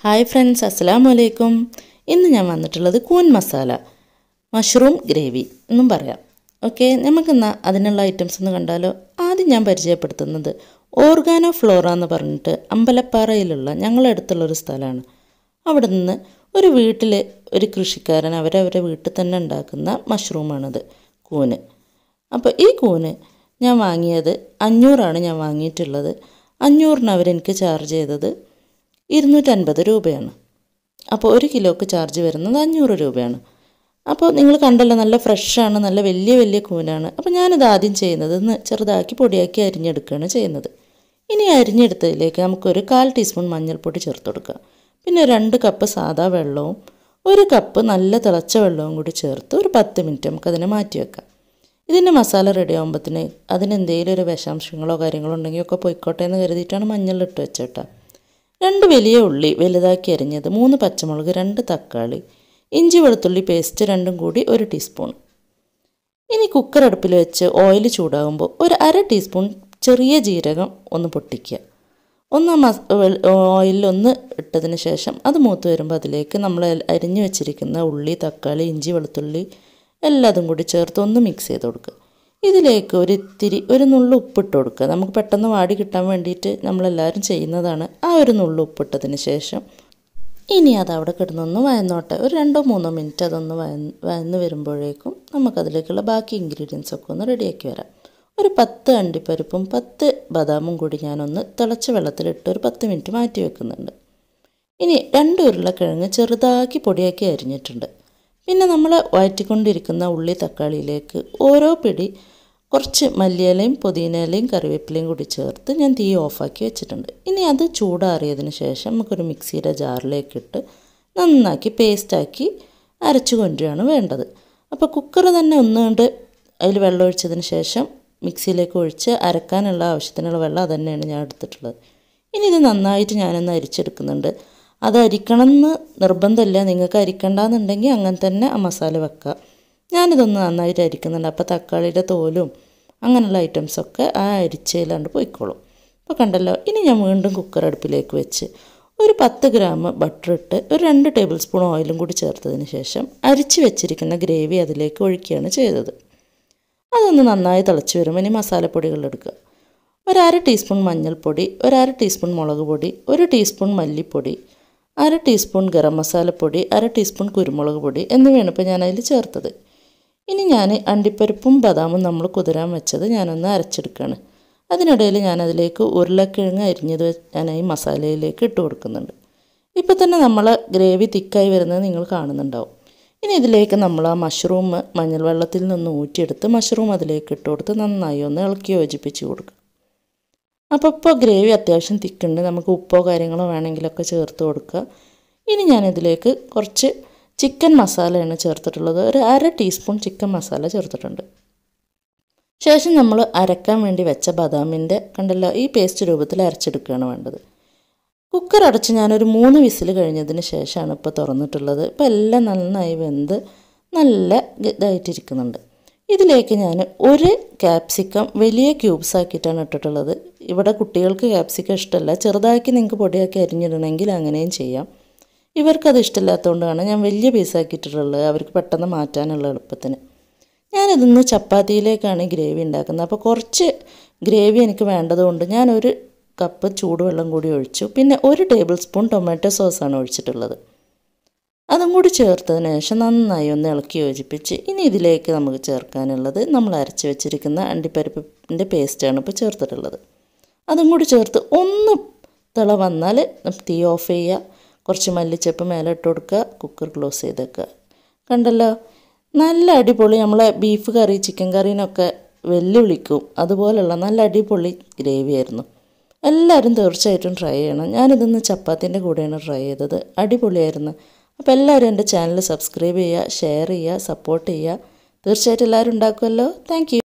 hi friends അസ്സലാമു അലൈക്കും ഇന്ന് ഞാൻ വന്നിട്ടുള്ളത് കൂൻ മസാല മഷ്റൂം ഗ്രേവി എന്നും പറയാം ഓക്കെ നമുക്കിന്ന് അതിനുള്ള ഐറ്റംസ് ഒന്ന് കണ്ടാലോ ആദ്യം ഞാൻ പരിചയപ്പെടുത്തുന്നത് ഓർഗാനോ ഫ്ലോറ എന്ന് പറഞ്ഞിട്ട് അമ്പലപ്പാറയിലുള്ള ഞങ്ങളുടെ അടുത്തുള്ളൊരു സ്ഥലമാണ് അവിടെ നിന്ന് ഒരു വീട്ടിൽ ഒരു കൃഷിക്കാരൻ അവരവരെ വീട്ടിൽ തന്നെ ഉണ്ടാക്കുന്ന മഷ്റൂമാണത് കൂന് അപ്പോൾ ഈ കൂന് ഞാൻ വാങ്ങിയത് അഞ്ഞൂറാണ് ഞാൻ വാങ്ങിയിട്ടുള്ളത് അഞ്ഞൂറിന് അവരെനിക്ക് ചാർജ് ചെയ്തത് ഇരുന്നൂറ്റൻപത് രൂപയാണ് അപ്പോൾ ഒരു കിലോക്ക് ചാർജ് വരുന്നത് അഞ്ഞൂറ് രൂപയാണ് അപ്പോൾ നിങ്ങൾ കണ്ടല്ലോ നല്ല ഫ്രഷാണ് നല്ല വലിയ വലിയ കൂനാണ് അപ്പോൾ ഞാനിത് ആദ്യം ചെയ്യുന്നത് ഒന്ന് ചെറുതാക്കി പൊടിയാക്കി അരിഞ്ഞെടുക്കുകയാണ് ചെയ്യുന്നത് ഇനി അരിഞ്ഞെടുത്തതിലേക്ക് നമുക്കൊരു കാൽ ടീസ്പൂൺ മഞ്ഞൾപ്പൊടി ചേർത്ത് കൊടുക്കുക പിന്നെ രണ്ട് കപ്പ് സാദാ വെള്ളവും ഒരു കപ്പ് നല്ല തിളച്ച വെള്ളവും കൂടി ചേർത്ത് ഒരു പത്ത് മിനിറ്റ് നമുക്കതിനെ മാറ്റി വെക്കാം ഇതിൻ്റെ മസാല റെഡി ആകുമ്പോഴത്തേന് അതിനെന്തെങ്കിലും ഒരു വിഷാംശങ്ങളോ കാര്യങ്ങളോ ഉണ്ടെങ്കിൽ ഒക്കെ പൊയ്ക്കോട്ടെ എന്ന് കരുതിയിട്ടാണ് മഞ്ഞളിട്ട് വെച്ചേട്ടാ രണ്ട് വലിയ ഉള്ളി വലുതാക്കി അരിഞ്ഞത് മൂന്ന് പച്ചമുളക് രണ്ട് തക്കാളി ഇഞ്ചി വെളുത്തുള്ളി പേസ്റ്റ് രണ്ടും കൂടി ഒരു ടീസ്പൂൺ ഇനി കുക്കർ അടുപ്പിൽ വെച്ച് ഓയിൽ ചൂടാകുമ്പോൾ ഒരു അര ടീസ്പൂൺ ചെറിയ ജീരകം ഒന്ന് പൊട്ടിക്കുക ഒന്ന് മസ് ഓയിലിൽ ഒന്ന് ഇട്ടതിന് ശേഷം അത് മൂത്ത് വരുമ്പോൾ അതിലേക്ക് നമ്മൾ അരിഞ്ഞു വെച്ചിരിക്കുന്ന ഉള്ളി തക്കാളി ഇഞ്ചി വെളുത്തുള്ളി എല്ലാതും കൂടി ചേർത്ത് ഒന്ന് മിക്സ് ചെയ്ത് കൊടുക്കുക ഇതിലേക്ക് ഒരു ഇത്തിരി ഒരു നുള്ളു ഉപ്പിട്ട് കൊടുക്കുക നമുക്ക് പെട്ടെന്ന് വാടി കിട്ടാൻ വേണ്ടിയിട്ട് നമ്മളെല്ലാവരും ചെയ്യുന്നതാണ് ആ ഒരു നുള്ളു ഉപ്പിട്ടതിന് ശേഷം ഇനി അത് അവിടെ കിടന്നൊന്ന് വയന്നോട്ടെ ഒരു രണ്ടോ മൂന്നോ മിനിറ്റ് അതൊന്ന് വയന്ന് വയന്ന് വരുമ്പോഴേക്കും നമുക്കതിലേക്കുള്ള ബാക്കി ഇൻഗ്രീഡിയൻസ് ഒക്കെ ഒന്ന് റെഡിയാക്കി വരാം ഒരു പത്ത് അണ്ടിപ്പരിപ്പും പത്ത് ബദാമും കൂടി ഞാനൊന്ന് തിളച്ച വെള്ളത്തിലിട്ട് ഒരു പത്ത് മിനിറ്റ് മാറ്റി വെക്കുന്നുണ്ട് ഇനി രണ്ട് ഉരുളക്കിഴങ്ങ് ചെറുതാക്കി പൊടിയാക്കി അരിഞ്ഞിട്ടുണ്ട് പിന്നെ നമ്മൾ വഴറ്റിക്കൊണ്ടിരിക്കുന്ന ഉള്ളി തക്കാളിയിലേക്ക് ഓരോ പിടി കുറച്ച് മല്ലിയിലയും പുതിനയിലയും കറിവേപ്പിലയും കൂടി ചേർത്ത് ഞാൻ തീ ഓഫാക്കി വെച്ചിട്ടുണ്ട് ഇനി അത് ചൂടാറിയതിന് ശേഷം നമുക്കൊരു മിക്സിയുടെ ജാറിലേക്ക് ഇട്ട് നന്നാക്കി പേസ്റ്റാക്കി അരച്ചു കൊണ്ടുവരികയാണ് വേണ്ടത് അപ്പോൾ കുക്കർ തന്നെ ഒന്നുകൊണ്ട് അതിൽ വെള്ളം ഒഴിച്ചതിന് ശേഷം മിക്സിയിലേക്ക് ഒഴിച്ച് അരക്കാനുള്ള ആവശ്യത്തിനുള്ള വെള്ളം അത് തന്നെയാണ് ഞാൻ എടുത്തിട്ടുള്ളത് ഇനി ഇത് നന്നായിട്ട് ഞാനൊന്ന് അരിച്ചെടുക്കുന്നുണ്ട് അത് അരിക്കണം എന്ന് നിർബന്ധമില്ല നിങ്ങൾക്ക് അരിക്കണ്ടെന്നുണ്ടെങ്കിൽ അങ്ങനെ തന്നെ ആ മസാല വെക്കുക ഞാനിതൊന്ന് നന്നായിട്ട് അരിക്കുന്നുണ്ട് അപ്പോൾ തക്കാളിയുടെ തോലും അങ്ങനെയുള്ള ഐറ്റംസൊക്കെ ആ അരിച്ചയിലാണ്ട് പോയിക്കോളും അപ്പോൾ കണ്ടല്ലോ ഇനി ഞാൻ വീണ്ടും കുക്കർ അടുപ്പിലേക്ക് വെച്ച് ഒരു പത്ത് ഗ്രാം ബട്ടർ ഇട്ട് ഒരു രണ്ട് ടേബിൾ സ്പൂൺ ഓയിലും കൂടി ചേർത്തതിന് ശേഷം അരിച്ച് വെച്ചിരിക്കുന്ന ഗ്രേവി അതിലേക്ക് ഒഴിക്കുകയാണ് ചെയ്തത് അതൊന്ന് നന്നായി തിളച്ച് വരുമ്പോൾ ഇനി മസാലപ്പൊടികൾ എടുക്കുക ഒരു അര ടീസ്പൂൺ മഞ്ഞൾപ്പൊടി ഒരു അര ടീസ്പൂൺ മുളക് പൊടി ഒരു ടീസ്പൂൺ മല്ലിപ്പൊടി അര ടീസ്പൂൺ ഗരം മസാലപ്പൊടി അര ടീസ്പൂൺ കുരുമുളക് പൊടി എന്നിവയാണ് ഇപ്പോൾ ഞാൻ അതിൽ ചേർത്തത് ഇനി ഞാൻ അണ്ടിപ്പരിപ്പും ബദാമും നമ്മൾ കുതിരാൻ വെച്ചത് ഞാനൊന്ന് അരച്ചെടുക്കുകയാണ് അതിനിടയിൽ ഞാനതിലേക്ക് ഉരുളക്കിഴങ്ങ് അരിഞ്ഞത് ഞാൻ ഈ മസാലയിലേക്ക് ഇട്ട് കൊടുക്കുന്നുണ്ട് ഇപ്പോൾ തന്നെ നമ്മൾ ഗ്രേവി തിക്കായി വരുന്നത് നിങ്ങൾ കാണുന്നുണ്ടാവും ഇനി ഇതിലേക്ക് നമ്മൾ ആ മഷ്റൂം മഞ്ഞൾ വെള്ളത്തിൽ നിന്ന് ഊറ്റിയെടുത്ത് മഷ്റൂം അതിലേക്ക് ഇട്ട് കൊടുത്ത് നന്നായി ഒന്ന് ഇളക്കി യോജിപ്പിച്ച് കൊടുക്കുക അപ്പോൾ ഇപ്പോൾ ഗ്രേവി അത്യാവശ്യം തിക്കുണ്ട് നമുക്ക് ഉപ്പോ കാര്യങ്ങളോ വേണമെങ്കിലൊക്കെ ചേർത്ത് കൊടുക്കുക ഇനി ഞാനിതിലേക്ക് കുറച്ച് ചിക്കൻ മസാലയാണ് ചേർത്തിട്ടുള്ളത് ഒരു അര ടീസ്പൂൺ ചിക്കൻ മസാല ചേർത്തിട്ടുണ്ട് ശേഷം നമ്മൾ അരക്കാൻ വേണ്ടി വെച്ച ബദാമിൻ്റെ കണ്ടല്ലോ ഈ പേസ്റ്റ് രൂപത്തിൽ അരച്ചെടുക്കുകയാണ് വേണ്ടത് കുക്കർ അടച്ച് ഞാനൊരു മൂന്ന് വിസിൽ കഴിഞ്ഞതിന് ശേഷമാണ് ഇപ്പോൾ തുറന്നിട്ടുള്ളത് ഇപ്പോൾ എല്ലാം നന്നായി വെന്ത് നല്ല ഇതായിട്ടിരിക്കുന്നുണ്ട് ഇതിലേക്ക് ഞാൻ ഒരു ക്യാപ്സിക്കം വലിയ ക്യൂബ്സ് ആക്കിയിട്ടാണ് ഇട്ടിട്ടുള്ളത് ഇവിടെ കുട്ടികൾക്ക് ക്യാപ്സിക്കം ഇഷ്ടമല്ല ചെറുതാക്കി നിങ്ങൾക്ക് പൊടിയാക്കി അരിഞ്ഞിടണമെങ്കിൽ അങ്ങനെയും ചെയ്യാം ഇവർക്കത് ഇഷ്ടമില്ലാത്തതുകൊണ്ടാണ് ഞാൻ വലിയ പീസാക്കിയിട്ടുള്ളത് അവർക്ക് പെട്ടെന്ന് മാറ്റാനുള്ള എളുപ്പത്തിന് ഞാനിതൊന്ന് ചപ്പാത്തിയിലേക്കാണ് ഗ്രേവി ഉണ്ടാക്കുന്നത് അപ്പോൾ കുറച്ച് ഗ്രേവി എനിക്ക് വേണ്ടതുകൊണ്ട് ഞാനൊരു കപ്പ് ചൂടുവെള്ളം കൂടി ഒഴിച്ചു പിന്നെ ഒരു ടേബിൾ സ്പൂൺ ടൊമാറ്റോ സോസാണ് ഒഴിച്ചിട്ടുള്ളത് അതും കൂടി ചേർത്തതിന് ശേഷം നന്നായി ഒന്ന് ഇളക്കി യോജിപ്പിച്ച് ഇനി ഇതിലേക്ക് നമുക്ക് ചേർക്കാനുള്ളത് നമ്മൾ അരച്ച് വെച്ചിരിക്കുന്ന അണ്ടിപ്പരിപ്പിൻ്റെ പേസ്റ്റാണ് ഇപ്പോൾ ചേർത്തിട്ടുള്ളത് അതും കൂടി ചേർത്ത് ഒന്ന് തിള വന്നാൽ തീ ഓഫ് ചെയ്യുക കുറച്ച് മല്ലിച്ചപ്പ് മേലെ ഇട്ട് കൊടുക്കുക കുക്കർ ക്ലോസ് ചെയ്തേക്കുക കണ്ടല്ലോ നല്ല അടിപൊളി നമ്മളെ ബീഫ് കറി ചിക്കൻ കറീനൊക്കെ വെല്ലുവിളിക്കും അതുപോലുള്ള നല്ല അടിപൊളി ഗ്രേവി ആയിരുന്നു എല്ലാവരും തീർച്ചയായിട്ടും ട്രൈ ചെയ്യണം ഞാനിതൊന്ന് ചപ്പാത്തിൻ്റെ കൂടെയാണ് ട്രൈ ചെയ്തത് അടിപൊളിയായിരുന്നു അപ്പോൾ എല്ലാവരും എൻ്റെ ചാനൽ സബ്സ്ക്രൈബ് ചെയ്യുക ഷെയർ ചെയ്യുക സപ്പോർട്ട് ചെയ്യുക തീർച്ചയായിട്ടും എല്ലാവരും ഉണ്ടാക്കുമല്ലോ താങ്ക്